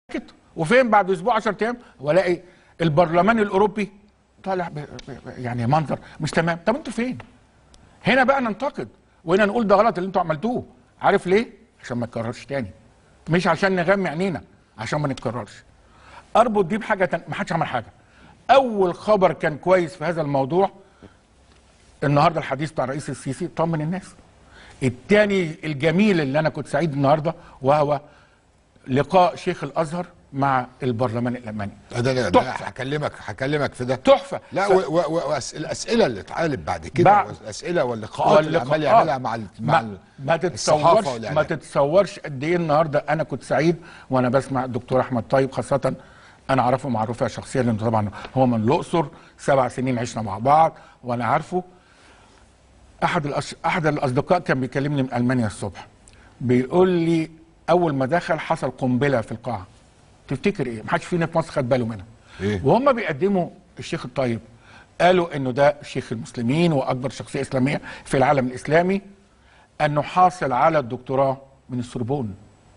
ساكت وفين بعد اسبوع 10 ايام والاقي البرلمان الاوروبي طالع ب... ب... يعني منظر مش تمام طب انتوا فين هنا بقى ننتقد وهنا نقول ده غلط اللي انتوا عملتوه عارف ليه عشان ما يتكررش تاني مش عشان نغمي عينينا عشان ما نتكررش اربط دي بحاجه تانية ما حدش عمل حاجه اول خبر كان كويس في هذا الموضوع النهارده الحديث بتاع الرئيس السيسي طمن الناس التاني الجميل اللي انا كنت سعيد النهارده وهو لقاء شيخ الازهر مع البرلمان الالماني ده ده تحفة. هكلمك هكلمك في ده تحفه لا ف- والاسئله اللي اتقالت بعد كده بعد- والاسئله واللقاءات اللي عمال واللقاءات. يعملها مع ال- مع ما, ال- ما الصحافه تتصورش ما والاعلام تتصورش قد ايه النهارده انا كنت سعيد وانا بسمع الدكتور احمد طيب خاصه انا اعرفه معروفه شخصيا لانه طبعا هو من الاقصر سبع سنين عشنا مع بعض وانا عارفه احد الأش... احد الاصدقاء كان بيكلمني من المانيا الصبح بيقول لي اول ما دخل حصل قنبله في القاعه تفتكر ايه؟ ما حدش فينا في مصر خد باله منها إيه؟ وهم بيقدموا الشيخ الطيب قالوا انه ده شيخ المسلمين واكبر شخصيه اسلاميه في العالم الاسلامي انه حاصل على الدكتوراه من السوربون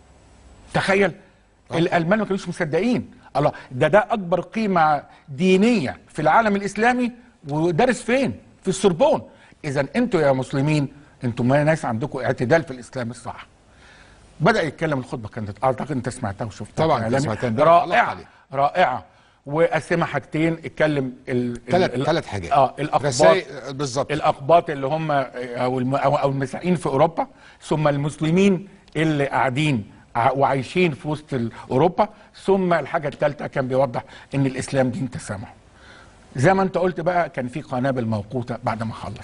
تخيل الالمان ما كانوش مصدقين الله ده ده اكبر قيمه دينيه في العالم الاسلامي ودارس فين في السوربون اذا انتوا يا مسلمين انتوا ما ناس عندكم اعتدال في الاسلام الصح بدا يتكلم الخطبه كانت اعتقد انت سمعتها وشفتها طبعاً في أنت إعلامي. سمعتها، ده علق رائعه عليه. رائعه وقسمها حاجتين اتكلم ال- ثلاث ال- ثلاث حاجات اه الاقباط رسائل بالظبط الاقباط اللي هم او الم- او أو المسيحيين في اوروبا ثم المسلمين اللي قاعدين ع- وعايشين في وسط ال- اوروبا ثم الحاجه الثالثه كان بيوضح ان الاسلام دين تسامح زي ما انت قلت بقى كان في قنابل موقوته بعد ما خلص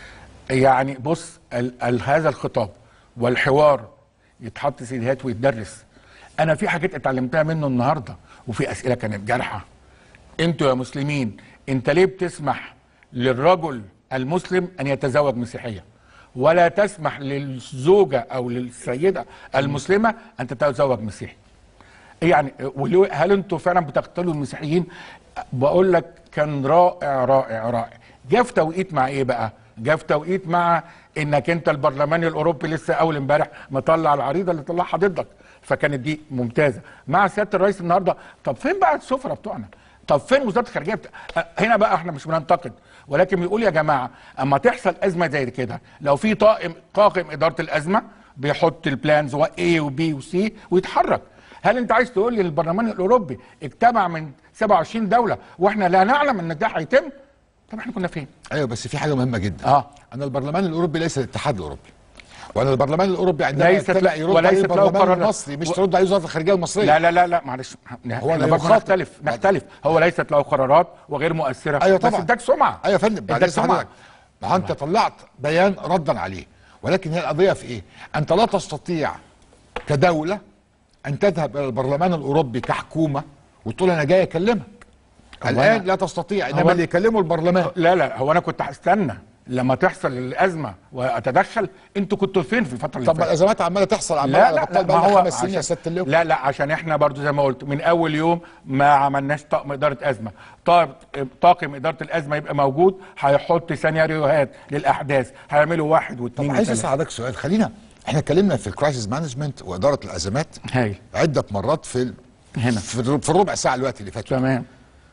يعني بص ال ال هذا الخطاب والحوار يتحط سيديهات ويتدرس انا في حاجات اتعلمتها منه النهارده وفي اسئله كانت جارحه انتوا يا مسلمين انت ليه بتسمح للرجل المسلم ان يتزوج مسيحيه ولا تسمح للزوجه او للسيده المسلمه ان تتزوج مسيحي يعني ولو- هل انتوا فعلا بتقتلوا المسيحيين بقول لك كان رائع رائع رائع جه في توقيت مع ايه بقى جه في توقيت مع انك انت البرلمان الاوروبي لسه اول امبارح مطلع العريضه اللي طلعها ضدك فكانت دي ممتازه مع سياده الرئيس النهارده طب فين بقى السفره بتوعنا طب فين وزاره الخارجيه بتا... أه، هنا بقى احنا مش بننتقد ولكن بيقول يا جماعه اما تحصل ازمه زي كده لو في طاقم طاقم اداره الازمه بيحط البلانز واي وبي وسي ويتحرك هل انت عايز تقول لي البرلمان الاوروبي اجتمع من 27 دوله واحنا لا نعلم ان ده هيتم طب احنا كنا فين ايوه بس في حاجه مهمه جدا اه ان البرلمان الاوروبي ليس الاتحاد الاوروبي وان البرلمان الاوروبي عندما ليست يبتدأ له- يرد وليست عليه له البرلمان قرارات. المصري مش و- ترد عليه وزاره الخارجيه المصريه لا لا لا لا معلش هو احنا لا برضه يخاطب. نختلف نختلف هو ليست له قرارات وغير مؤثره ايوه بس طبعا اداك سمعه ايوه يا فندم بعد اداك إذن سمعه حضرتك ما هو انت طلعت بيان ردا عليه ولكن هي القضيه في ايه؟ انت لا تستطيع كدوله ان تذهب الى البرلمان الاوروبي كحكومه وتقول انا جاي اكلمك هو الان أنا- لا تستطيع هو انما أنا- اللي يكلمه البرلمان لا لا هو انا كنت هستنى لما تحصل الازمه واتدخل انتوا كنتوا فين في الفتره اللي طب ما فاتت الازمات عماله تحصل عماله لا على لا, بطال لا بقى ما هو خمس سنين يا عشان- سياده اللواء لا لا عشان احنا برضو زي ما قلت من اول يوم ما عملناش طاقم اداره ازمه طاقم طاقم اداره الازمه يبقى موجود هيحط سيناريوهات للاحداث هيعملوا واحد طب واثنين عايز وثلاثه اسال حضرتك سؤال خلينا احنا اتكلمنا في الكرايسيس مانجمنت واداره الازمات هايل عده مرات في ال... هنا. في الر- في الربع ساعه الوقت اللي فات تمام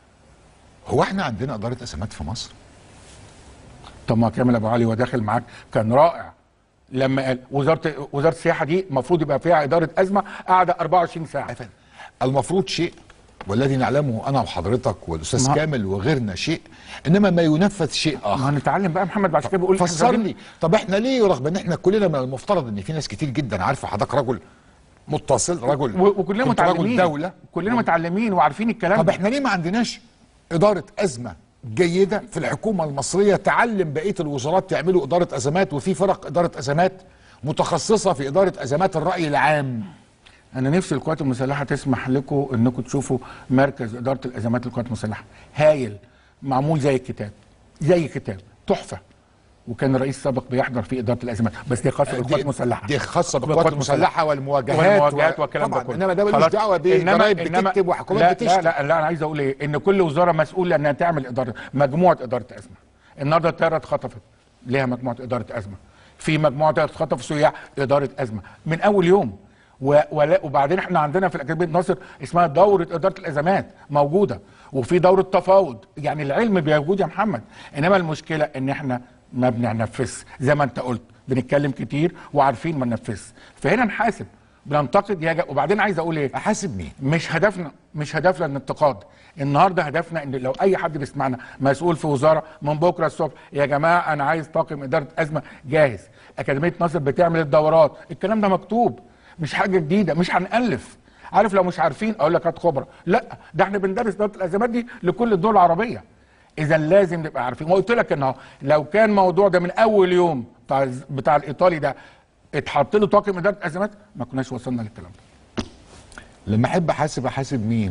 هو احنا عندنا اداره ازمات في مصر طب ما كامل ابو علي وداخل معاك كان رائع لما قال وزاره وزاره السياحه دي المفروض يبقى فيها اداره ازمه قاعده 24 ساعه يا فندم، المفروض شيء والذي نعلمه انا وحضرتك والاستاذ ما- كامل وغيرنا شيء انما ما ينفذ شيء اخر ما هنتعلم بقى محمد بعد كده بيقول فسر لي طب احنا ليه رغم ان احنا كلنا من المفترض ان في ناس كتير جدا عارفه حضرتك رجل متصل رجل و- وكلنا كنت رجل متعلمين دوله كلنا متعلمين وعارفين الكلام طب ده. احنا ليه ما عندناش اداره ازمه جيده في الحكومه المصريه تعلم بقيه الوزارات يعملوا اداره ازمات وفي فرق اداره ازمات متخصصه في اداره ازمات الراي العام انا نفسي القوات المسلحه تسمح لكم انكم تشوفوا مركز اداره الازمات للقوات المسلحه هايل معمول زي الكتاب زي كتاب تحفه وكان الرئيس السابق بيحضر في اداره الازمات بس دي خاصه بالقوات المسلحه دي خاصه بالقوات المسلحه والمواجهات والمواجهات و- والكلام ده طبعاً، كله انما ده ملوش خلاص. دعوه إنما- بضرايب إنما- بتكتب وحكومات لا بتشتم لا لا لا انا عايز اقول ايه ان كل وزاره مسؤوله انها تعمل اداره مجموعه اداره ازمه النهارده الطياره اتخطفت ليها مجموعه اداره ازمه في مجموعه اتخطف سياح اداره ازمه من اول يوم و- ولا- وبعدين احنا عندنا في الاكاديميه ناصر اسمها دوره اداره الازمات موجوده وفي دوره تفاوض يعني العلم موجود يا محمد انما المشكله ان احنا ما بننفذش زي ما انت قلت بنتكلم كتير وعارفين ما ننفذش فهنا نحاسب بننتقد يا جا- وبعدين عايز اقول ايه احاسب مين مش هدفنا مش هدفنا الانتقاد النهارده هدفنا ان لو اي حد بيسمعنا مسؤول في وزاره من بكره الصبح يا جماعه انا عايز طاقم اداره ازمه جاهز اكاديميه ناصر بتعمل الدورات الكلام ده مكتوب مش حاجه جديده مش هنالف عارف لو مش عارفين اقول لك هات خبره لا ده احنا بندرس اداره الازمات دي لكل الدول العربيه اذا لازم نبقى عارفين وقلت لك ان لو كان الموضوع ده من اول يوم بتاع بتاع الايطالي ده اتحط له طاقم اداره ازمات ما كناش وصلنا للكلام ده لما احب احاسب احاسب مين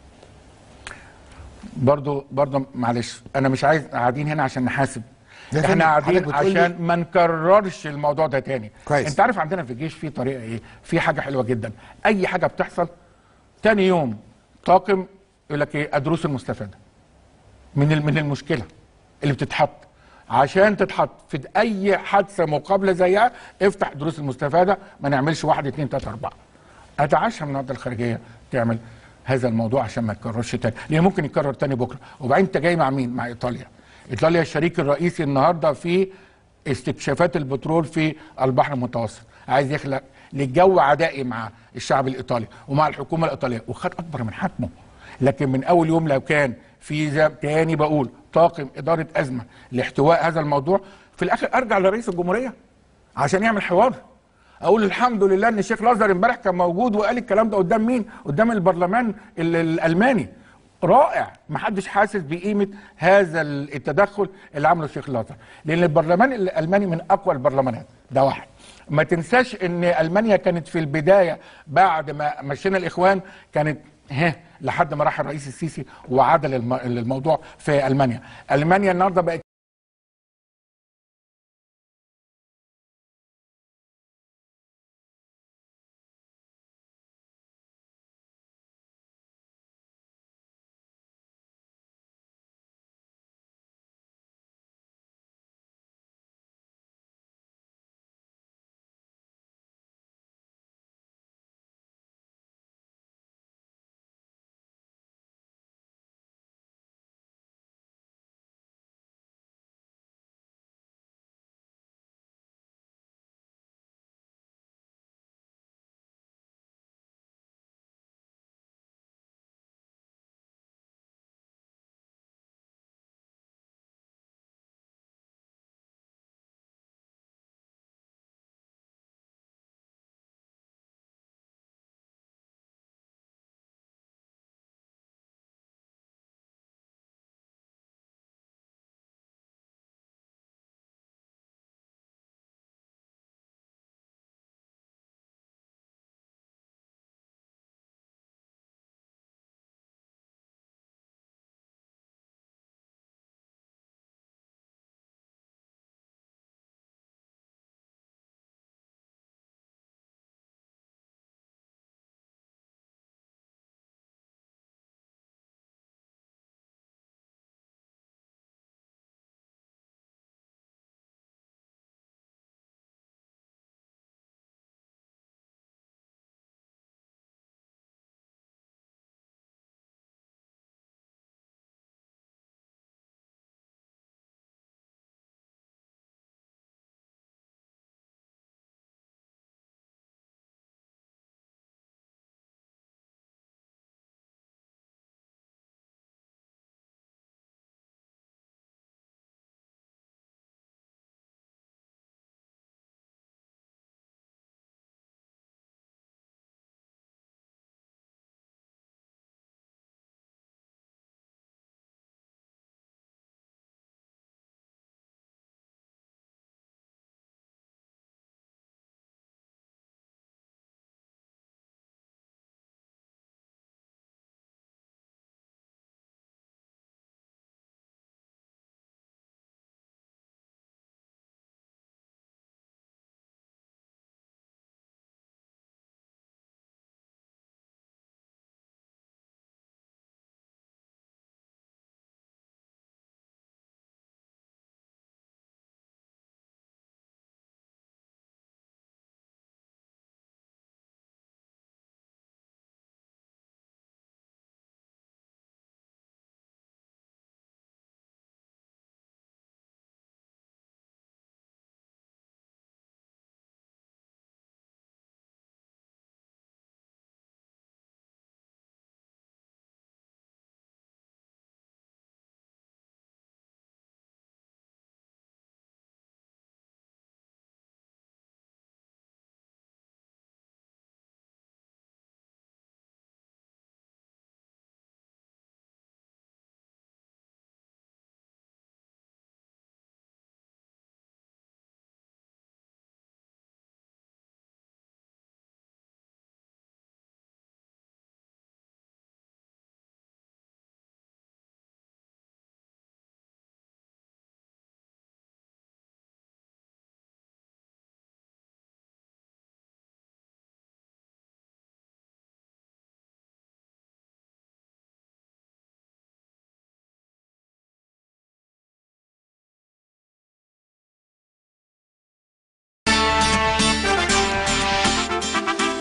برضو برضو معلش انا مش عايز قاعدين هنا عشان نحاسب يا فندم، احنا قاعدين حضرتك بتقول لي- عشان ما نكررش الموضوع ده تاني كويس. انت عارف عندنا في الجيش في طريقه ايه في حاجه حلوه جدا اي حاجه بتحصل تاني يوم طاقم يقول لك ايه الدروس المستفاده من ال- من المشكله اللي بتتحط عشان تتحط في اي حادثه مقابله زيها افتح دروس المستفاده ما نعملش واحد اتنين تلاته اربعه اتعشى من النهارده الخارجيه تعمل هذا الموضوع عشان ما يتكررش تاني لان ممكن يتكرر تاني بكره وبعدين انت جاي مع مين مع ايطاليا ايطاليا الشريك الرئيسي النهارده في استكشافات البترول في البحر المتوسط عايز يخلق للجو عدائي مع الشعب الايطالي ومع الحكومه الايطاليه وخد اكبر من حجمه لكن من اول يوم لو كان في زي تاني بقول طاقم اداره ازمه لاحتواء هذا الموضوع في الاخر ارجع لرئيس الجمهوريه عشان يعمل حوار اقول الحمد لله ان الشيخ الازهر امبارح كان موجود وقال الكلام ده قدام مين قدام البرلمان ال- الالماني رائع ما حدش حاسس بقيمه هذا التدخل اللي عمله الشيخ الازهر لان البرلمان الالماني من اقوى البرلمانات ده واحد ما تنساش ان المانيا كانت في البدايه بعد ما مشينا الاخوان كانت ها لحد ما راح الرئيس السيسي وعدل الم- الموضوع في المانيا المانيا النهارده بقت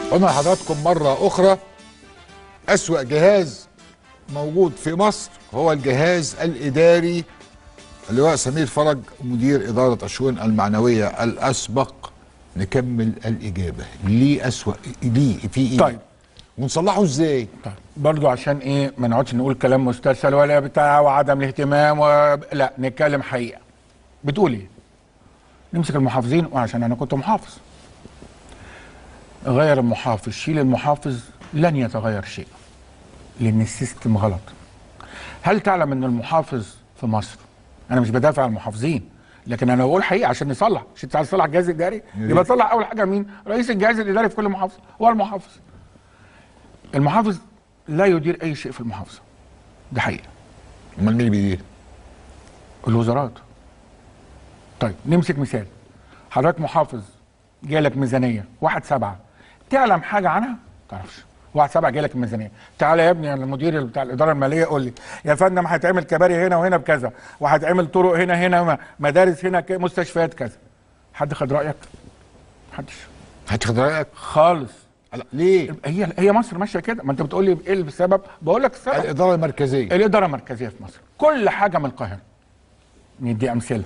قلنا لحضراتكم مرة أخرى أسوأ جهاز موجود في مصر هو الجهاز الإداري اللواء سمير فرج مدير إدارة الشؤون المعنوية الأسبق نكمل الإجابة ليه أسوأ ليه في إيه طيب. ونصلحه إزاي طيب برضو عشان ايه ما نقعدش نقول كلام مسترسل ولا بتاع وعدم الاهتمام و... لا نتكلم حقيقه بتقول ايه نمسك المحافظين وعشان انا كنت محافظ غير المحافظ شيل المحافظ لن يتغير شيء لان السيستم غلط هل تعلم ان المحافظ في مصر انا مش بدافع عن المحافظين لكن انا بقول حقيقه عشان نصلح مش انت عايز تصلح الجهاز الاداري يبقى تصلح اول حاجه مين رئيس الجهاز الاداري في كل محافظه هو المحافظ المحافظ لا يدير اي شيء في المحافظه ده حقيقه أمال مين اللي بيدير؟ الوزارات طيب نمسك مثال حضرتك محافظ جالك ميزانيه واحد سبعة تعلم حاجه عنها؟ تعرفش واحد سبعة جالك الميزانيه تعالى يا ابني المدير بتاع الاداره الماليه قول لي يا فندم هيتعمل كباري هنا وهنا بكذا وهيتعمل طرق هنا هنا مدارس هنا ك- مستشفيات كذا حد خد رايك؟ محدش هتاخد رأيك؟ خالص لا، ليه؟ هي هي مصر ماشيه كده ما انت بتقول لي ايه السبب بقول لك السبب الإدارة المركزية الاداره المركزيه في مصر كل حاجه من القاهره ندي امثله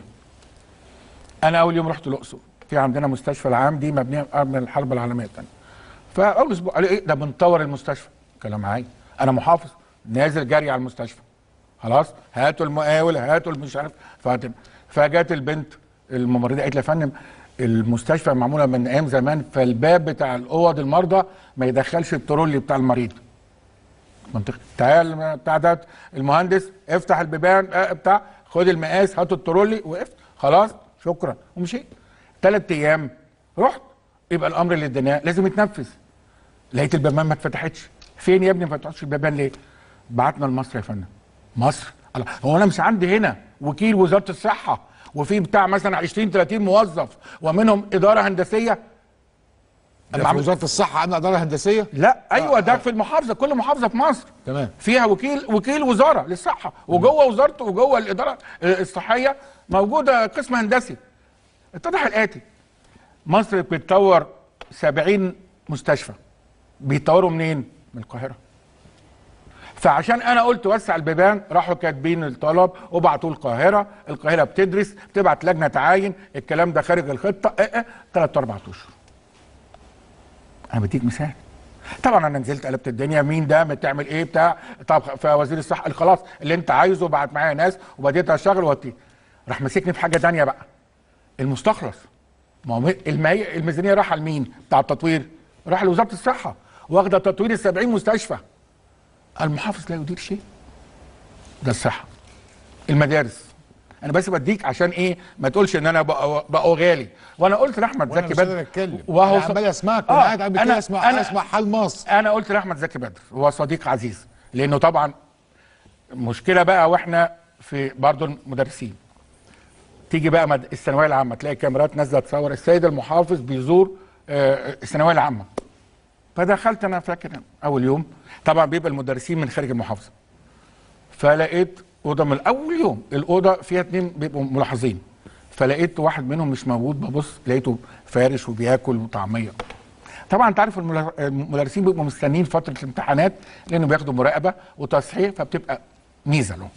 انا اول يوم رحت الاقصر في عندنا مستشفى العام دي مبنيه من الحرب العالميه الثانيه فاول اسبوع قالوا ايه ده بنطور المستشفى كلام عادي انا محافظ نازل جري على المستشفى خلاص هاتوا المقاول هاتوا مش عارف فهات- فجت البنت الممرضه قالت لي يا فندم المستشفى معموله من ايام زمان فالباب بتاع الاوض المرضى ما يدخلش الترولي بتاع المريض منطقي تعال بتاع ده المهندس افتح البيبان اه بتاع خد المقاس هات الترولي وقفت خلاص شكرا ومشيت ثلاث ايام رحت يبقى الامر اللي اديناه لازم يتنفذ لقيت البيبان ما اتفتحتش فين يا ابني ما فتحتش البيبان ليه بعتنا لمصر يا فندم مصر الله هو انا مش عندي هنا وكيل وزاره الصحه وفي بتاع مثلا 20 30 موظف ومنهم اداره هندسيه ده أما في عم- وزارة الصحة أنا إدارة هندسية لا ايوه ده في المحافظه كل محافظه في مصر تمام. فيها وكيل وكيل وزاره للصحه وجوه وزارته وجوه الاداره الصحيه موجوده قسم هندسي اتضح الاتي مصر بتطور 70 مستشفى بيطوروا منين؟ من القاهره فعشان انا قلت وسع البيبان راحوا كاتبين الطلب وبعتوه القاهره القاهره بتدرس بتبعت لجنه تعاين الكلام ده خارج الخطه اه اه ثلاث اربع اشهر انا بديك مثال طبعا انا نزلت قلبت الدنيا مين ده بتعمل ايه بتاع طب فوزير الصحه قال خلاص اللي انت عايزه بعت معايا ناس وبديت اشتغل واتي راح مسكني في حاجه تانية بقى المستخلص ما هو المي... الميزانيه راح لمين بتاع التطوير راح لوزاره الصحه واخده تطوير ال 70 مستشفى المحافظ لا يدير شيء ده الصحه المدارس انا بس بديك عشان ايه ما تقولش ان انا بقى, بقى غالي وانا قلت لاحمد وأنا زكي مش قادر بدر أتكلم وهو أنا ص- عمال أسمعك آه، وأنا قاعد عم أنا- كده أسمع أنا- أسمع حال مصر انا قلت لاحمد زكي بدر هو صديق عزيز لانه طبعا مشكله بقى واحنا في برضه المدرسين تيجي بقى مد... الثانويه العامه تلاقي كاميرات نازله تصور السيد المحافظ بيزور آه، الثانويه العامه فدخلت انا فاكر اول يوم طبعا بيبقى المدرسين من خارج المحافظه فلقيت اوضه من اول يوم الاوضه فيها اتنين بيبقوا ملاحظين فلقيت واحد منهم مش موجود ببص لقيته فارش وبياكل وطعميه طبعا انت عارف الملا- المدرسين بيبقوا مستنيين فتره الامتحانات لانه بياخدوا مراقبه وتصحيح فبتبقى ميزه لهم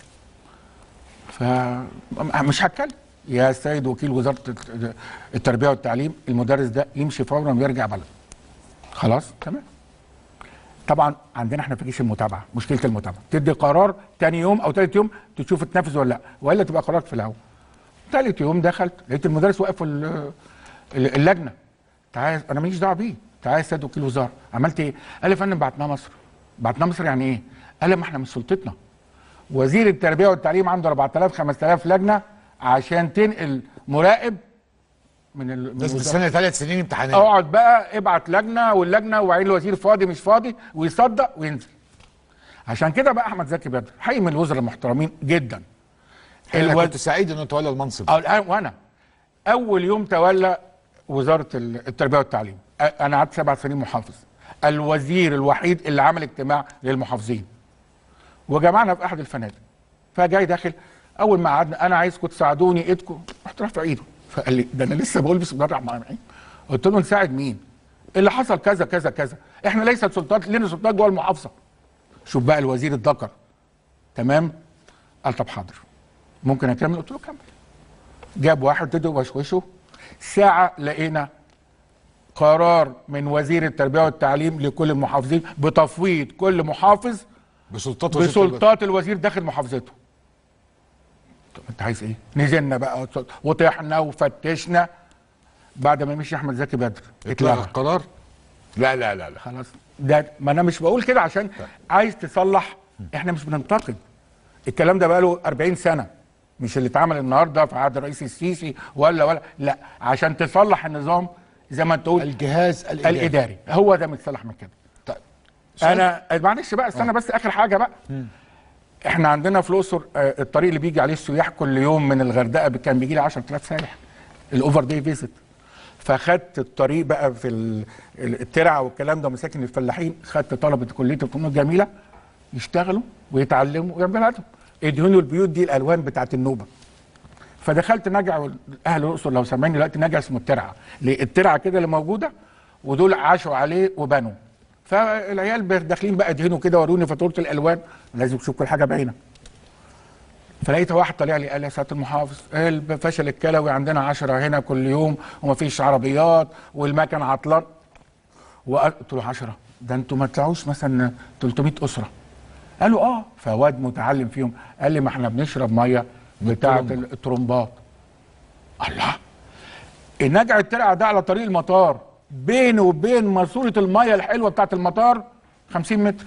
فمش هتكلم يا سيد وكيل وزاره الت- التربيه والتعليم المدرس ده يمشي فورا ويرجع بلد خلاص تمام طبعا عندنا احنا في جيش المتابعه مشكله المتابعه تدي قرار تاني يوم او تالت يوم تشوف اتنفذ ولا لا والا تبقى قرارك في الهواء تالت يوم دخلت لقيت المدرس واقف في ال- ال- اللجنه تعال انا ماليش دعوه بيه تعال يا سيد وكيل وزاره عملت ايه؟ قال لي يا فندم بعتناه مصر بعتناه مصر يعني ايه؟ قال لي ما احنا مش سلطتنا وزير التربيه والتعليم عنده 4000 5000 لجنه عشان تنقل مراقب من ال- من لازم الوزارة. تستنى ثلاث سنين امتحانات اقعد بقى ابعت لجنه واللجنه وعين الوزير فاضي مش فاضي ويصدق وينزل عشان كده بقى احمد زكي بدر حي من الوزراء المحترمين جدا انا الوز- كنت سعيد انه تولى المنصب أو الآن وانا اول يوم تولى وزاره ال- التربيه والتعليم أ- انا قعدت سبع سنين محافظ الوزير الوحيد اللي عمل اجتماع للمحافظين وجمعنا في احد الفنادق فجاي داخل اول ما قعدنا انا عايزكم تساعدوني ايدكم رحت رافع ايده فقال لي ده انا لسه بقول بسم الله الرحمن الرحيم قلت له نساعد مين اللي حصل كذا كذا كذا احنا ليست سلطات لنا سلطات جوه المحافظه شوف بقى الوزير الذكر تمام قال طب حاضر ممكن اكمل قلت له كمل جاب واحد ابتدى وشوشه ساعه لقينا قرار من وزير التربيه والتعليم لكل المحافظين بتفويض كل محافظ بسلطات وزير بسلطات الوزير داخل محافظته طب انت عايز ايه نزلنا بقى وطحنا وفتشنا بعد ما مشي احمد زكي بدر اتلغى اتلغى القرار لا لا لا لا خلاص ده ما انا مش بقول كده عشان عايز تصلح احنا مش بننتقد الكلام ده بقاله 40 سنه مش اللي اتعمل النهارده في عهد الرئيس السيسي ولا ولا لا عشان تصلح النظام زي ما تقول الجهاز الاداري, الاداري هو ده متصلح من كده طيب سؤال- انا معلش بقى استنى بس اخر حاجه بقى احنا عندنا في الاقصر آه، الطريق اللي بيجي عليه السياح كل يوم من الغردقه كان بيجي لي 10000 سائح الاوفر داي فيزيت فخدت الطريق بقى في ال- ال- الترعه والكلام ده مساكن الفلاحين خدت طلبه كليه الفنون الجميله يشتغلوا ويتعلموا ويعملوا حياتهم يدهنوا البيوت دي الالوان بتاعت النوبه فدخلت نجع اهل الاقصر لو سامعيني دلوقتي نجع اسمه الترعه ليه الترعه كده اللي موجوده ودول عاشوا عليه وبنوا فالعيال بقى داخلين بقى يدهنوا كده وروني فاتوره الالوان لازم تشوف كل حاجه بعينك فلقيت واحد طالع لي قال لي يا سياده المحافظ الفشل الكلوي عندنا عشرة هنا كل يوم ومفيش عربيات والمكن عطلان وقلت له 10 ده انتوا ما تطلعوش مثلا 300 اسره قالوا اه فواد متعلم فيهم قال لي ما احنا بنشرب ميه بتاعه الطرمبة. الطرمبات الله النجع الترعه ده على طريق المطار بينه وبين ماسوره الميه الحلوه بتاعه المطار 50 متر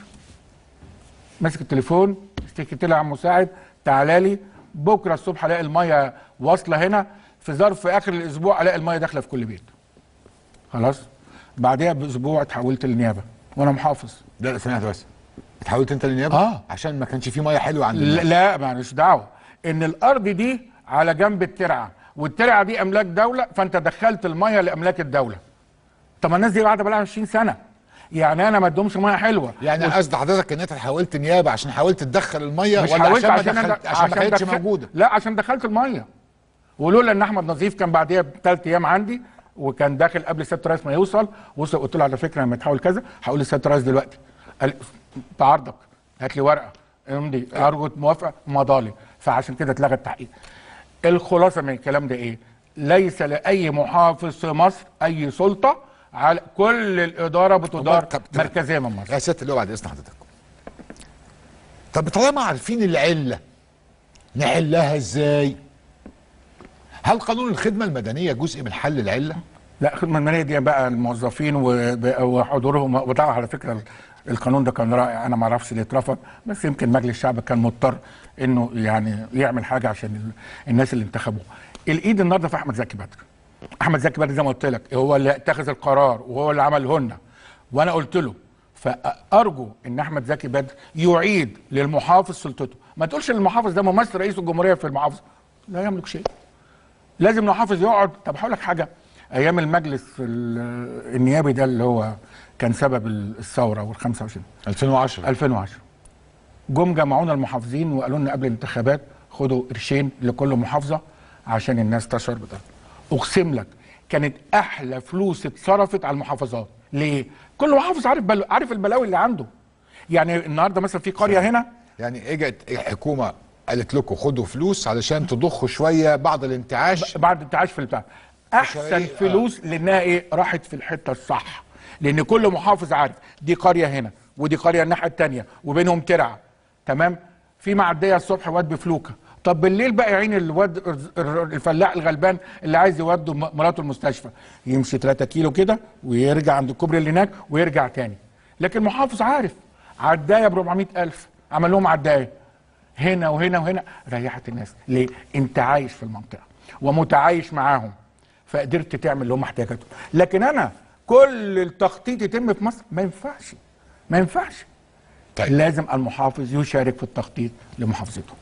ماسك التليفون اشتكيت له يا عم مساعد تعالى لي بكره الصبح الاقي الميه واصله هنا في ظرف اخر الاسبوع الاقي الميه داخله في كل بيت خلاص بعدها باسبوع اتحولت للنيابه وانا محافظ لا لا سمعت بس اتحولت انت للنيابه آه. عشان ما كانش في ميه حلوه عند لا, الناس. لا معلش دعوه ان الارض دي على جنب الترعه والترعه دي املاك دوله فانت دخلت الميه لاملاك الدوله طب ما الناس دي قاعده بقى 20 سنه يعني انا ما ادهمش ميه حلوه يعني قصد حضرتك ان انت حاولت نيابه عشان حاولت تدخل الميه مش ولا حاولت عشان عشان ما أنا دخلت عشان ما كانتش دخل- موجوده لا عشان دخلت الميه ولولا ان احمد نظيف كان بعديها بثلاث ايام عندي وكان داخل قبل سياده الرئيس ما يوصل وصل قلت له على فكره لما تحاول كذا هقول لسياده الرئيس دلوقتي قال بعرضك هات لي ورقه امضي ارجو موافقه مضالي فعشان كده اتلغى التحقيق الخلاصه من الكلام ده ايه ليس لاي محافظ في مصر اي سلطه على كل الاداره بتدار طب- طب- مركزيه من مصر يا سياده اللواء بعد اذن حضرتك طب طالما عارفين العله نحلها ازاي هل قانون الخدمه المدنيه جزء من حل العله لا الخدمه الماليه دي بقى الموظفين وب- وحضورهم وطبعا على فكره القانون ده كان رائع انا ما اعرفش ليه اترفض بس يمكن مجلس الشعب كان مضطر انه يعني يعمل حاجه عشان ال- الناس اللي انتخبوه. الايد النهارده في احمد زكي بدر. احمد زكي بدر زي ما قلت لك هو اللي اتخذ القرار وهو اللي عملهن وانا قلت له فارجو ان احمد زكي بدر يعيد للمحافظ سلطته ما تقولش للمحافظ ده ممثل رئيس الجمهوريه في المحافظه لا يملك شيء لازم المحافظ يقعد طب هقول لك حاجه ايام المجلس ال- النيابي ده اللي هو كان سبب الثوره وال 25 2010 2010 جم جمعونا المحافظين وقالوا لنا قبل الانتخابات خدوا قرشين لكل محافظه عشان الناس تشعر بده اقسم لك كانت احلى فلوس اتصرفت على المحافظات ليه كل محافظ عارف بل... عارف البلاوي اللي عنده يعني النهارده مثلا في قريه هنا يعني اجت الحكومه قالت لكم خدوا فلوس علشان تضخوا شويه بعض الانتعاش بعد التعاش في البتاع احسن مشاريع، آه. فلوس لانها ايه راحت في الحته الصح لان كل محافظ عارف دي قريه هنا ودي قريه الناحيه الثانيه وبينهم ترعه تمام في معديه الصبح واد بفلوكه طب بالليل بقى يعين الواد الفلاح الغلبان اللي عايز يودوا م- مراته المستشفى يمشي 3 كيلو كده ويرجع عند الكوبري اللي هناك ويرجع تاني لكن محافظ عارف عدايه ب 400000 عمل لهم عدايه هنا وهنا وهنا ريحت الناس ليه انت عايش في المنطقه ومتعايش معاهم فقدرت تعمل اللي هم احتياجاتهم لكن انا كل التخطيط يتم في مصر ما ينفعش ما ينفعش طيب. لازم المحافظ يشارك في التخطيط لمحافظته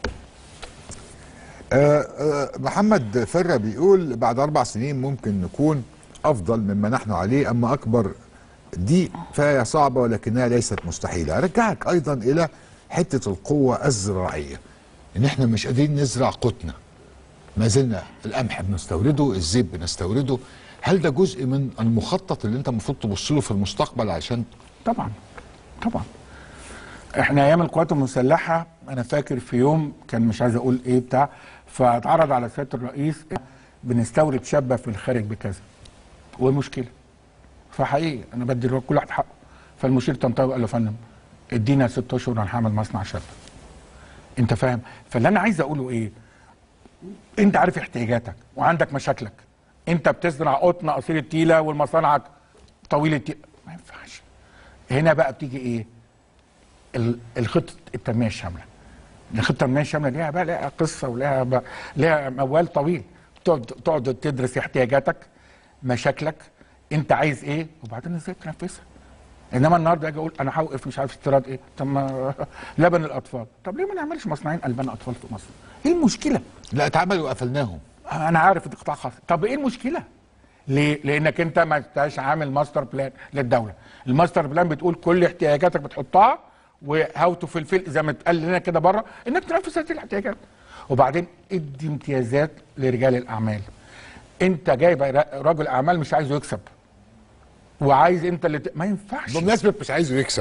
آه، آه، محمد فرة بيقول بعد أربع سنين ممكن نكون أفضل مما نحن عليه أما أكبر دي فهي صعبة ولكنها ليست مستحيلة أرجعك أيضا إلى حتة القوة الزراعية إن إحنا مش قادرين نزرع قوتنا ما زلنا القمح بنستورده الزيت بنستورده هل ده جزء من المخطط اللي انت المفروض تبص له في المستقبل عشان طبعا طبعا احنا ايام القوات المسلحه انا فاكر في يوم كان مش عايز اقول ايه بتاع فاتعرض على سياده الرئيس بنستورد شابه في الخارج بكذا ومشكله فحقيقي انا بدي كل واحد حقه فالمشير طنطاوي قال له يا فندم ادينا ست اشهر هنعمل مصنع شاب انت فاهم فاللي انا عايز اقوله ايه انت عارف احتياجاتك وعندك مشاكلك انت بتصنع قطن قصير التيله والمصانعك طويل التيله ما ينفعش هنا بقى بتيجي ايه ال- الخطه التنميه الشامله الخطه التنميه الشامله ليها بقى ليها قصه وليها بقى ليها موال طويل تقعد تقعد تدرس احتياجاتك مشاكلك انت عايز ايه وبعدين ازاي تنفذها انما النهارده اجي اقول انا هوقف مش عارف استيراد ايه طب ما لبن الاطفال طب ليه ما نعملش مصنعين البان اطفال في مصر ايه المشكله لا اتعمل وقفلناهم انا عارف ده قطاع خاص طب ايه المشكله ليه لانك انت ما انتش عامل ماستر بلان للدوله الماستر بلان بتقول كل احتياجاتك بتحطها وهاو تو فلفل زي ما اتقال لنا كده بره انك تنفذ هذه الاحتياجات وبعدين ادي امتيازات لرجال الاعمال انت جايب رجل اعمال مش عايزه يكسب وعايز انت اللي ت... ما ينفعش بمناسبه مش عايزه يكسب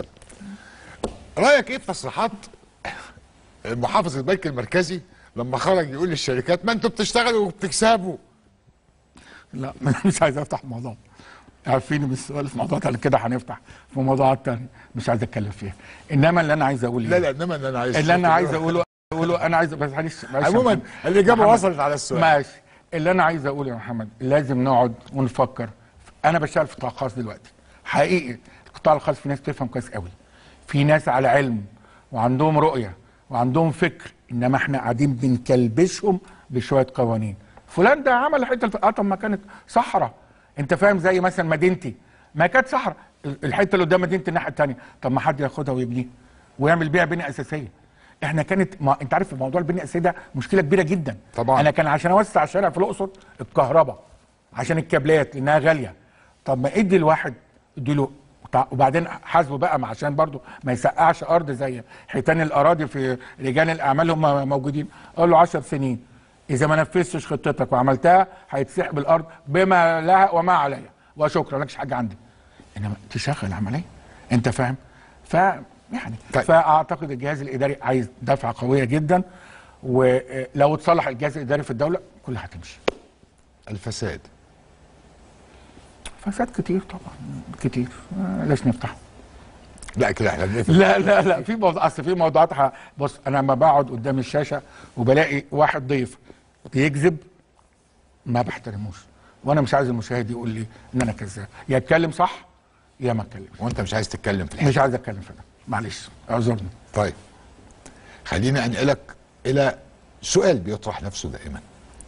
رايك ايه في تصريحات محافظ البنك المركزي لما خرج يقول للشركات ما انتوا بتشتغلوا وبتكسبوا لا مش عايز افتح موضوع عارفين من السؤال في موضوع تاني كده هنفتح في موضوعات تانية مش عايز اتكلم فيها انما اللي انا عايز اقوله لا لا انما اللي انا عايز اللي انا عايز اقوله اقوله انا عايز بس معلش معلش يا عموما محمد. الاجابه محمد، وصلت على السؤال ماشي اللي انا عايز اقوله يا محمد لازم نقعد ونفكر انا بشتغل في قطاع خاص دلوقتي حقيقي القطاع الخاص في ناس تفهم كويس قوي في ناس على علم وعندهم رؤيه وعندهم فكر انما احنا قاعدين بنكلبشهم بشويه قوانين فلان ده عمل الحته الف... اه طب ما كانت صحراء انت فاهم زي مثلا مدينتي ما كانت صحراء الحته اللي قدام مدينتي الناحيه الثانيه طب ما حد ياخدها ويبنيها ويعمل بيها بنيه اساسيه احنا كانت ما انت عارف موضوع البنيه الاساسيه ده مشكله كبيره جدا طبعاً. انا كان عشان اوسع شارع في الاقصر الكهرباء عشان الكابلات لانها غاليه طب ما ادي الواحد اديله طع- وبعدين حاسبه بقى ما عشان برضه ما يسقعش ارض زي حيتان الاراضي في رجال الاعمال هم موجودين قال له 10 سنين اذا ما نفذتش خطتك وعملتها هيتسحب الارض بما لها وما عليها وشكرا لكش حاجه عندي انما تشغل العمليه انت فاهم ف يعني طيب. فاعتقد الجهاز الاداري عايز دفعه قويه جدا ولو اتصلح الجهاز الاداري في الدوله كلها هتمشي الفساد فساد كتير طبعا كتير آه، ليش نفتحه لا كده احنا بنقفل لا لا لا في موضوع اصل في موضوعات ح- بص انا لما بقعد قدام الشاشه وبلاقي واحد ضيف بيكذب ما بحترموش وانا مش عايز المشاهد يقول لي ان انا كذاب يا اتكلم صح يا ما اتكلمش وانت مش عايز تتكلم في الحته مش عايز اتكلم في ده معلش اعذرني طيب خليني انقلك الى سؤال بيطرح نفسه دائما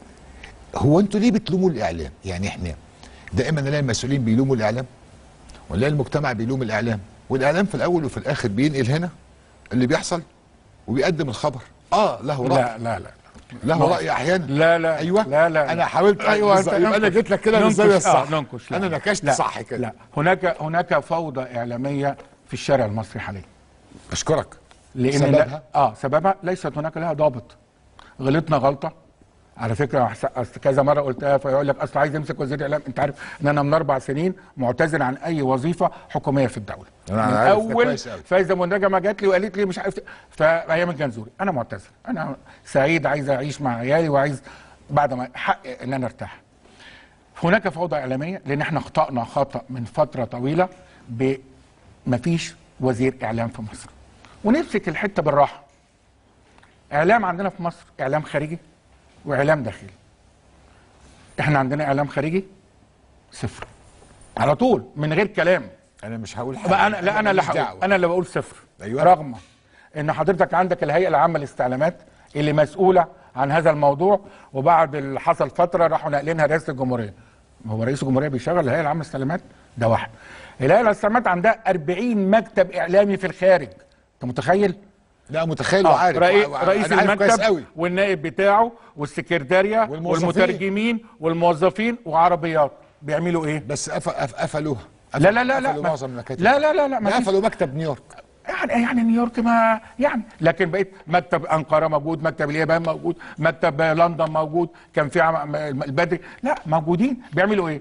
هو انتوا ليه بتلوموا الاعلام يعني احنا دائما نلاقي المسؤولين بيلوموا الاعلام ونلاقي المجتمع بيلوم الاعلام والاعلام في الاول وفي الاخر بينقل هنا اللي بيحصل وبيقدم الخبر اه له راي لا لا لا له راي احيانا لا لا ايوه لا لا انا حاولت ايوه بالظبط. يبقى انا ننكش- جيت لك كده ننكش- بالزاويه الصح آه ننكش لا. انا نكشت لا. صح كده لا هناك هناك فوضى اعلاميه في الشارع المصري حاليا اشكرك لان سببها؟ لا اه سببها ليست هناك لها ضابط غلطنا غلطه على فكره أحس- أصل كذا مره قلتها فيقول لك اصل عايز يمسك وزير اعلام انت عارف ان انا من اربع سنين معتذر عن اي وظيفه حكوميه في الدوله أنا من عارف ده اول كويس أوي. فايزه منجمه جات لي وقالت لي مش عارف في ايام الجنزوري انا معتذر انا سعيد عايز اعيش مع عيالي وعايز بعد ما حق ان انا ارتاح هناك فوضى اعلاميه لان احنا اخطانا خطا من فتره طويله بمفيش وزير اعلام في مصر ونمسك الحته بالراحه اعلام عندنا في مصر اعلام خارجي واعلام داخلي احنا عندنا اعلام خارجي صفر على طول من غير كلام انا مش هقول حاجه بقى انا لا انا اللي ماليش هقول دعوة. انا اللي بقول صفر أيوة. رغم ان حضرتك عندك الهيئه العامه للاستعلامات اللي مسؤوله عن هذا الموضوع وبعد اللي حصل فتره راحوا ناقلينها رئاسه الجمهوريه ما هو رئيس الجمهوريه بيشغل الهيئه العامه للاستعلامات ده واحد الهيئه العامه للاستعلامات عندها 40 مكتب اعلامي في الخارج انت متخيل لا متخيل آه، وعارف رئي- وع- رئيس أنا عارف كويس المكتب قوي والنائب بتاعه والسكرتاريه والموظفين. والمترجمين والموظفين وعربيات بيعملوا ايه بس قف- قف- قفلوها لا لا لا لا قفلوا ما- معظم المكاتب لا لا لا لا ما ده فيش. قفلوا مكتب نيويورك يعني يعني نيويورك ما يعني لكن بقيت مكتب انقره موجود مكتب اليابان موجود مكتب لندن موجود كان في عم- البدري لا موجودين بيعملوا ايه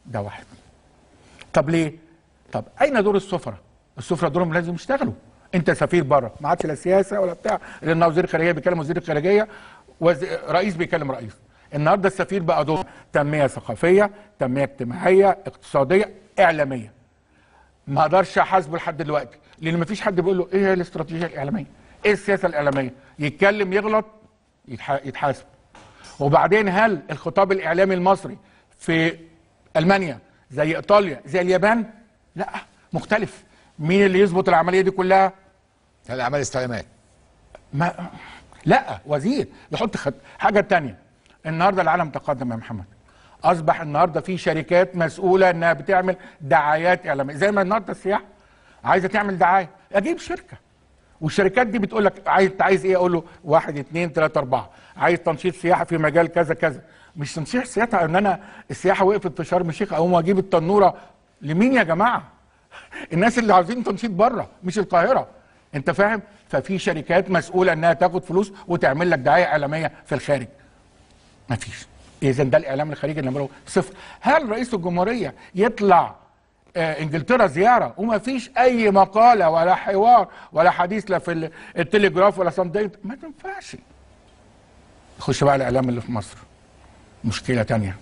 ده واحد طب ليه طب اين دور السفراء السفراء دورهم لازم يشتغلوا انت سفير بره ما عادش لا سياسه ولا بتاع لان وزير الخارجيه بيكلم وزير الخارجيه وز... رئيس بيكلم رئيس النهارده السفير بقى دور تنميه ثقافيه تنميه اجتماعيه اقتصاديه اعلاميه ما اقدرش احاسبه لحد دلوقتي لان ما فيش حد بيقول له ايه هي الاستراتيجيه الاعلاميه ايه السياسه الاعلاميه يتكلم يغلط يتح... يتحاسب وبعدين هل الخطاب الاعلامي المصري في المانيا زي ايطاليا زي اليابان لا مختلف مين اللي يظبط العمليه دي كلها هذا اعمال استعلامات ما لا وزير يحط خط حاجه تانية النهارده العالم تقدم يا محمد اصبح النهارده في شركات مسؤوله انها بتعمل دعايات اعلاميه زي ما النهارده السياحه عايزه تعمل دعايه اجيب شركه والشركات دي بتقول لك عايز أنت عايز ايه اقول له واحد اثنين ثلاثه اربعه عايز تنشيط سياحه في مجال كذا كذا مش تنشيط سياحه ان انا السياحه وقفت في شرم الشيخ اقوم اجيب التنوره لمين يا جماعه الناس اللي عاوزين تنشيط بره مش القاهره انت فاهم ففي شركات مسؤوله انها تاخد فلوس وتعمل لك دعايه اعلاميه في الخارج مفيش اذا ده الاعلام الخارجي اللي نمره صفر هل رئيس الجمهوريه يطلع آه انجلترا زياره وما فيش اي مقاله ولا حوار ولا حديث لا في ال- التليجراف ولا صندوق ما تنفعش نخش بقى الاعلام اللي في مصر مشكله تانية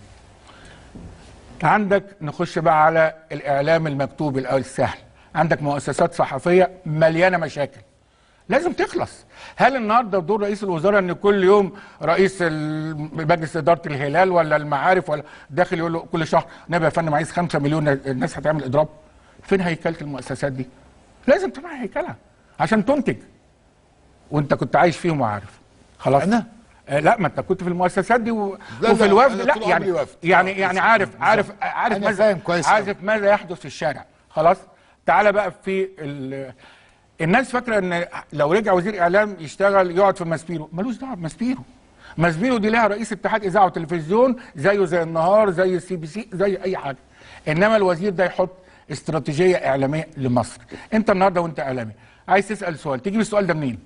عندك نخش بقى على الاعلام المكتوب او السهل عندك مؤسسات صحفيه مليانه مشاكل لازم تخلص هل النهارده دور رئيس الوزراء ان كل يوم رئيس ال- مجلس اداره الهلال ولا المعارف ولا داخل يقول له كل شهر نبي يا فندم عايز 5 مليون الناس هتعمل اضراب فين هيكله المؤسسات دي لازم تبقى هيكلها عشان تنتج وانت كنت عايش فيهم وعارف خلاص أنا؟ آه لا ما انت كنت في المؤسسات دي و... لا، وفي لا، الوفد أنا لا طول يعني عمري وفد. يعني آه، يعني بس- عارف بالظبط. عارف عارف أنا ماذا فاهم كويس أوي. عارف ماذا يحدث في الشارع خلاص تعالى بقى في ال... الناس فاكره ان لو رجع وزير اعلام يشتغل يقعد في ماسبيرو ملوش دعوه بماسبيرو ماسبيرو دي لها رئيس اتحاد اذاعه وتلفزيون زيه زي النهار زي السي بي سي زي اي حاجه انما الوزير ده يحط استراتيجيه اعلاميه لمصر انت النهارده وانت اعلامي عايز تسال سؤال تجيب السؤال ده منين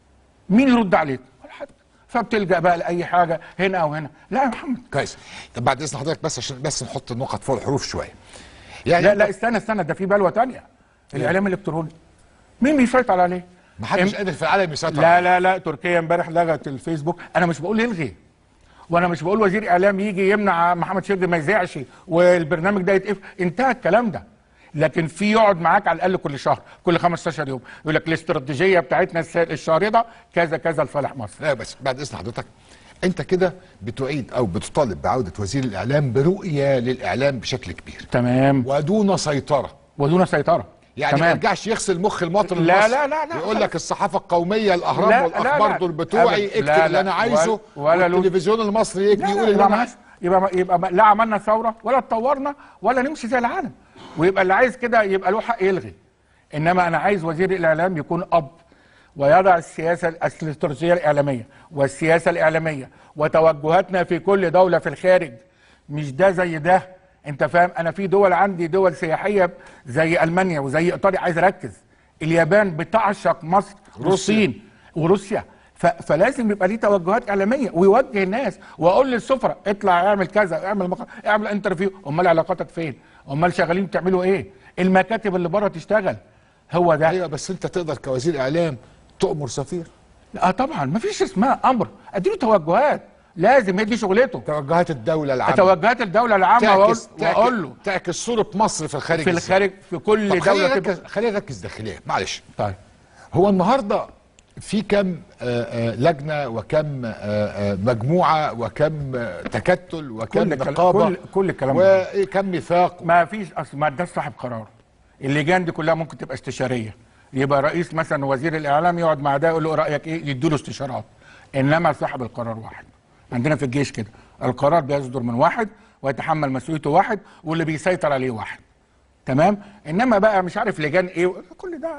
مين يرد عليك ولا حد فبتلجا بقى لاي حاجه هنا او هنا لا يا محمد كويس طب بعد اذن حضرتك بس عشان بس نحط النقط فوق الحروف شويه يعني لا لا استنى استنى ده في بلوه تانية الاعلام الالكتروني مين بيسيطر عليه ما حدش إم- قادر في العالم يسيطر لا لا لا تركيا امبارح لغت الفيسبوك انا مش بقول يلغي وانا مش بقول وزير اعلام يجي يمنع محمد شرقي ما يذيعش والبرنامج ده يتقفل انتهى الكلام ده لكن في يقعد معاك على الاقل كل شهر كل 15 يوم يقول لك الاستراتيجيه بتاعتنا الس- الشارده كذا كذا لصالح مصر لا بس بعد اذن حضرتك انت كده بتعيد او بتطالب بعوده وزير الاعلام برؤيه للاعلام بشكل كبير تمام ودون سيطره ودون سيطره يعني ما تمام يرجعش يغسل مخ المواطن لا، المصري لا، لا، لا، يقول خلاص. لك الصحافه القوميه الاهرام لا، لا، والاخبار لا. دول بتوعي أبدا. اكتب لا، اللي لا. انا عايزه ولا له- والتلفزيون المصري يجي لا يقول لا اللي يبقى انا ما عايزه يبقى يبقى ما- لا عملنا ثوره ولا اتطورنا ولا نمشي زي العالم ويبقى اللي عايز كده يبقى له حق يلغي انما انا عايز وزير الاعلام يكون اب ويضع السياسه الاستراتيجيه الاعلاميه والسياسه الاعلاميه وتوجهاتنا في كل دوله في الخارج مش ده زي ده انت فاهم انا في دول عندي دول سياحيه زي المانيا وزي ايطاليا عايز اركز اليابان بتعشق مصر روسيا. والصين وروسيا ف... فلازم يبقى ليه توجهات اعلاميه ويوجه الناس واقول للسفراء اطلع اعمل كذا اعمل مق... اعمل انترفيو امال علاقاتك فين امال شغالين بتعملوا ايه المكاتب اللي بره تشتغل هو ده ايوه بس انت تقدر كوزير اعلام تؤمر سفير اه طبعا مفيش اسمها امر اديله توجهات لازم هي دي شغلته توجهات الدوله العامه توجهات الدوله العامه واقول, تعكس واقول له تعكس, تعكس صوره مصر في الخارج في إزاي؟ الخارج في كل طب خلينا دوله تبقى نركز خلينا نركز داخليا معلش طيب هو النهارده في كم آه، آه، لجنه وكم آه، آه، مجموعه وكم آه، تكتل وكم كل الكلام- نقابه كل- كل الكلام ده. وكم ميثاق ما فيش اصل ما ده صاحب قرار اللجان دي كلها ممكن تبقى استشاريه يبقى رئيس مثلا وزير الاعلام يقعد مع ده يقول له رايك ايه يدوا له استشارات انما صاحب القرار واحد عندنا في الجيش كده القرار بيصدر من واحد ويتحمل مسؤوليته واحد واللي بيسيطر عليه واحد تمام انما بقى مش عارف لجان ايه كل ده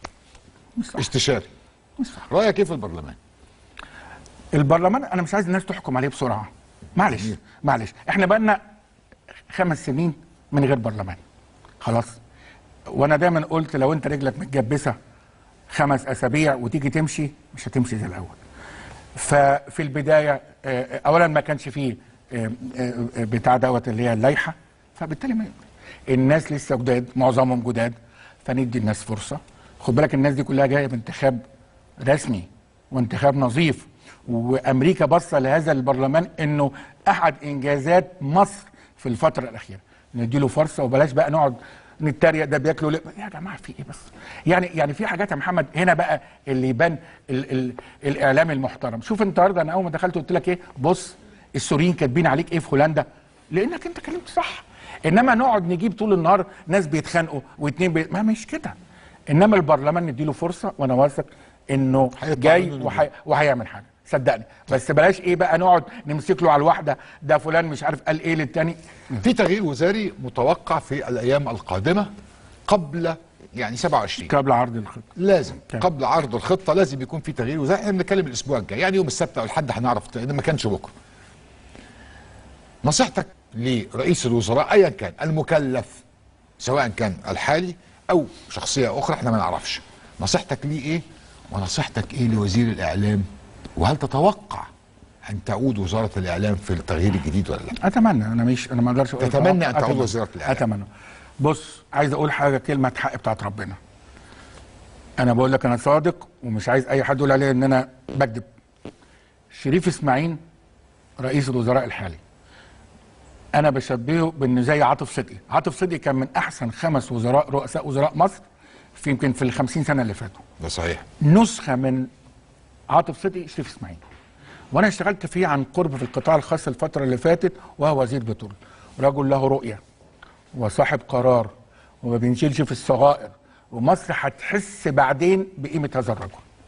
مش صح استشاري مش صح رايك ايه في البرلمان البرلمان انا مش عايز الناس تحكم عليه بسرعه معلش معلش احنا بقالنا خمس سنين من غير برلمان خلاص وانا دايما قلت لو انت رجلك متجبسه خمس اسابيع وتيجي تمشي مش هتمشي زي الاول ففي البدايه آه، اولا ما كانش فيه آه، آه، آه، بتاع دوت اللي هي اللائحه فبالتالي ما الناس لسه جداد معظمهم جداد فندي الناس فرصه خد بالك الناس دي كلها جايه بانتخاب رسمي وانتخاب نظيف وامريكا بصه لهذا البرلمان انه احد انجازات مصر في الفتره الاخيره نديله فرصه وبلاش بقى نقعد نتريق ده بياكلوا لقمه يا جماعه في ايه بس يعني يعني في حاجات يا محمد هنا بقى اللي يبان ال ال الاعلام المحترم شوف انت النهارده انا اول ما دخلت قلت لك ايه بص السوريين كاتبين عليك ايه في هولندا لانك انت كلمت صح انما نقعد نجيب طول النهار ناس بيتخانقوا واتنين بي... ما مش كده انما البرلمان نديله فرصه وانا واثق انه هيطلع جاي منه وحي... وهيعمل حاجه صدقني بس بلاش ايه بقى نقعد نمسك له على الواحده ده فلان مش عارف قال ايه للتاني في تغيير وزاري متوقع في الايام القادمه قبل يعني 27 قبل عرض الخطه لازم تمام. قبل عرض الخطه لازم يكون في تغيير وزاري احنا بنتكلم الاسبوع الجاي يعني يوم السبت او الحد هنعرف ان ما كانش بكره نصيحتك لرئيس الوزراء ايا كان المكلف سواء كان الحالي او شخصيه اخرى احنا ما نعرفش نصيحتك ليه ايه ونصيحتك ايه لوزير الاعلام وهل تتوقع ان تعود وزاره الاعلام في التغيير الجديد ولا لا اتمنى انا مش انا ما اقدرش اقول تتمنى أن أتمنى. تعود وزارة الإعلام. اتمنى بص عايز اقول حاجه كلمه حق بتاعت ربنا انا بقول لك انا صادق ومش عايز اي حد يقول عليا ان انا بكذب شريف اسماعيل رئيس الوزراء الحالي انا بشبهه بانه زي عاطف صدقي عاطف صدقي كان من احسن خمس وزراء رؤساء وزراء مصر في يمكن في الخمسين سنه اللي فاتوا ده صحيح نسخه من عاطف صدقي شريف اسماعيل وانا اشتغلت فيه عن قرب في القطاع الخاص الفتره اللي فاتت وهو وزير بترول رجل له رؤيه وصاحب قرار وما بينشلش في الصغائر ومصر هتحس بعدين بقيمه هذا الرجل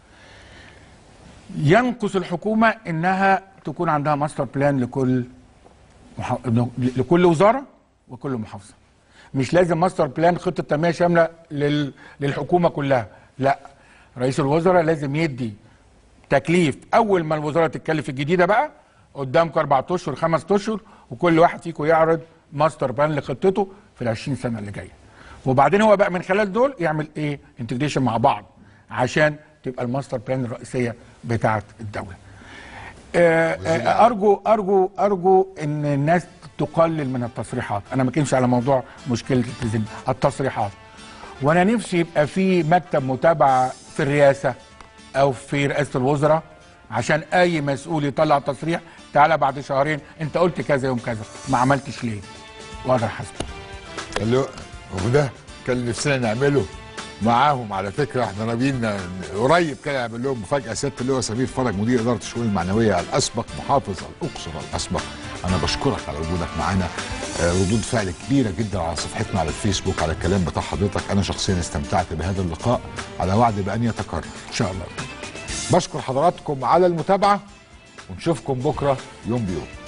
ينقص الحكومه انها تكون عندها ماستر بلان لكل محا... لكل وزاره وكل محافظه مش لازم ماستر بلان خطه تنميه شامله لل... للحكومه كلها لا رئيس الوزراء لازم يدي تكليف اول ما الوزاره تتكلف الجديده بقى قدامكم اربع اشهر خمس اشهر وكل واحد فيكم يعرض ماستر بلان لخطته في ال 20 سنه اللي جايه وبعدين هو بقى من خلال دول يعمل ايه انتجريشن مع بعض عشان تبقى الماستر بلان الرئيسيه بتاعه الدوله آه، آه، ارجو ارجو ارجو ان الناس تقلل من التصريحات انا ما كنتش على موضوع مشكله التلفزيون التصريحات وانا نفسي يبقى في مكتب متابعه في الرئاسه او في رئاسه الوزراء عشان اي مسؤول يطلع تصريح تعالى بعد شهرين انت قلت كذا يوم كذا ما عملتش ليه واقدر حاسبه قال له وده كان نفسنا نعمله معاهم على فكره احنا ناويين قريب كده نعمل لهم مفاجاه سياده اللواء سمير فرج مدير اداره الشؤون المعنويه الاسبق محافظ الاقصر الاسبق انا بشكرك على وجودك معانا آه، ردود فعل كبيره جدا على صفحتنا على الفيسبوك على الكلام بتاع حضرتك انا شخصيا استمتعت بهذا اللقاء على وعد بان يتكرر ان شاء الله بشكر حضراتكم على المتابعه ونشوفكم بكره يوم بيوم